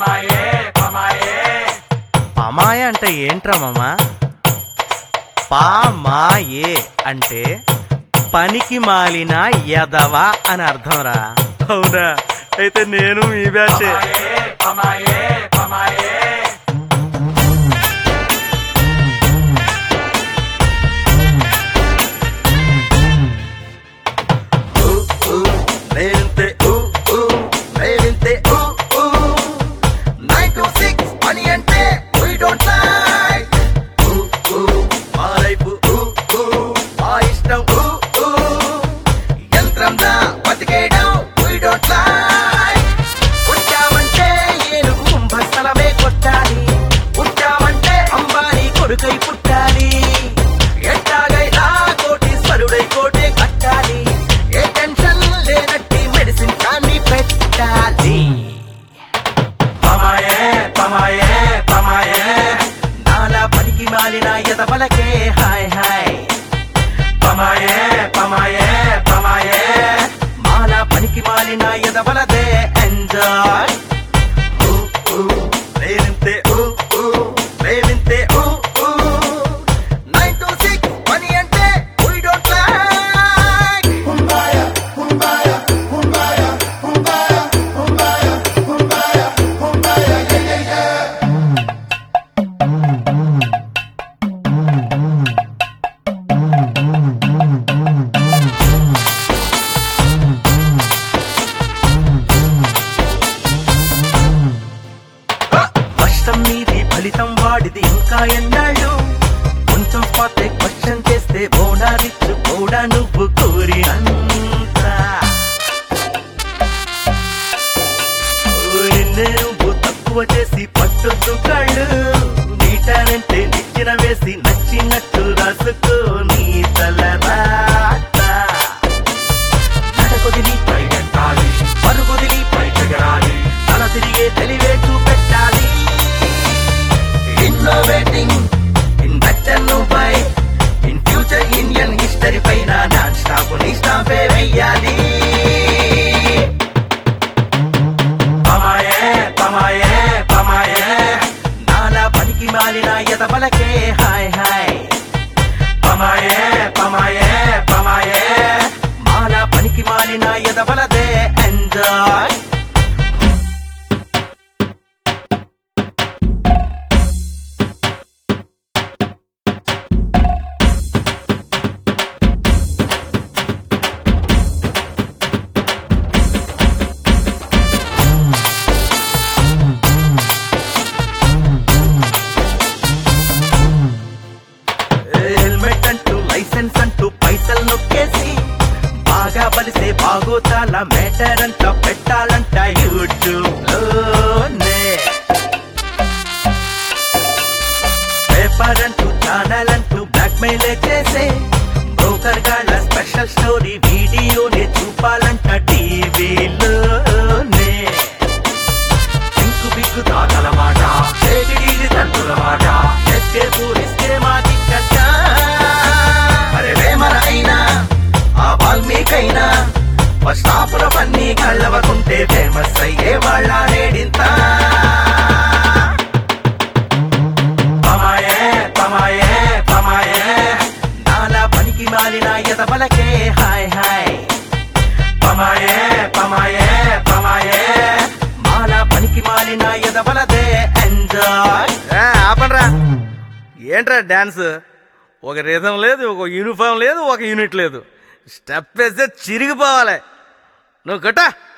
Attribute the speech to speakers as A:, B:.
A: పమాయ అంటే ఏంట్రా మామ పామాయే అంటే పనికి మాలిన యదవ అని అర్థంరా అవునా అయితే నేను మీ బ్యాచే
B: నేనంతే ఊ ఊ నేనంతే ఊ ఊ నైన్ టు సిక్స్ పని అంటే we don't like ఊ ఊ మా లైఫ్ ఊ ఊ మా ఇష్టం ఊ ఊ యంత్రంలా బతికేయడం we don't like పుట్టామంటే ఏనుగు కుంభస్థలమే కొట్టాలి పుట్టామంటే అంబానీ కొడుకై పుట్టాలి ఎట్టాగైనా కోటీశ్వరుడై కోటే కట్టాలి ఏ టెన్షన్ లేనట్టి మెడిసిన్ కానీ పెట్టాలి పమాయే పమాయే పమాయే నాలా పనికి మాలిన ఎదవలకే హాయ్ హాయ్ పమాయే పమాయే పమాయే మాలా పనికి మాలిన ఎదవలదే ఎంజాయ్ ప్రేమింతే ఊ ఊ ప్రేమింతే ఊ ఊ నైన్ టు సిక్స్ పని అంటే we don't like కష్టం నీది ఫలితం వాడిది ఇంకా ఎన్నాళ్ళు కొంచెం స్పాటే క్వశ్చన్ చేస్తే బోనాలిచ్చు కూడా నువ్వు కోరినంత నిన్నే నువ్వు తక్కువ చేసి పట్టొద్దు కళ్ళు నీటానంటే నిచ్చిన వేసి నచ్చినట్టు రాసుకో నీ తల రాత నడకొదిలి పైకెత్తాలి పరుగుదిలి పైకెగరాలి తల తిరిగే తెలివే చూపెట్టాలి ఇన్నోవేటింగ్ ఇన్ బెటర్ నువ్వై ఇన్ ఫ్యూచర్ ఇండియన్ హిస్టరీ పైన నాన్ స్టాప్ నీ స్టాంపే వెయ్యాలి పమాయే పమాయే పమాయే నాలా పనికి మాలిన ఎదవలకే హాయ్ హాయ్ పమాయే పమాయే పమాయే మాలా పనికి మాలిన ఎదవలదే ఎంజాయ్ హెల్మెట్ అంటూ లైసెన్స్ అంటూ పైసలు నొక్కేసి బాగా బలిసే బాగోతాల మేటర్ అంట పెట్టాలంట యూట్యూబ్ లోనే పేపర్ అంటూ ఛానల్ అంటూ బ్లాక్ మెయిల్ చేసే బ్రోకర్ గాళ్ళ స్పెషల్ స్టోరీ వీడియోని చూపాలంట టీవీలోనే ఇంకు బిక్కు తాతల మాట చేతిడీది తంతుల మాట ఎస్కే పూరిస్తే మాది కట్ట అరే వేమర అయినా ఆ వాల్మీకైనా ఫస్ట్ హాఫ్ల పన్ని కళ్ళవకుంటే ఫేమస్ అయ్యే వాళ్ళ నేడింత పమాయే పమాయే పమాయే నాలా పనికి మాలిన ఎదవలకే హాయ్ హాయ్ పమాయే పమాయే పమాయే మాలా పనికి మాలిన ఎదవలదే ఎంజాయ్
A: ఏ, ఆపండ్రా ఏంట్రా డాన్స్ ఒక రిధం లేదు ఒక యూనిఫామ్ లేదు ఒక యూనిట్ లేదు స్టెప్ వేస్తే చిరిగిపోవాలి నువ్వు కట్టా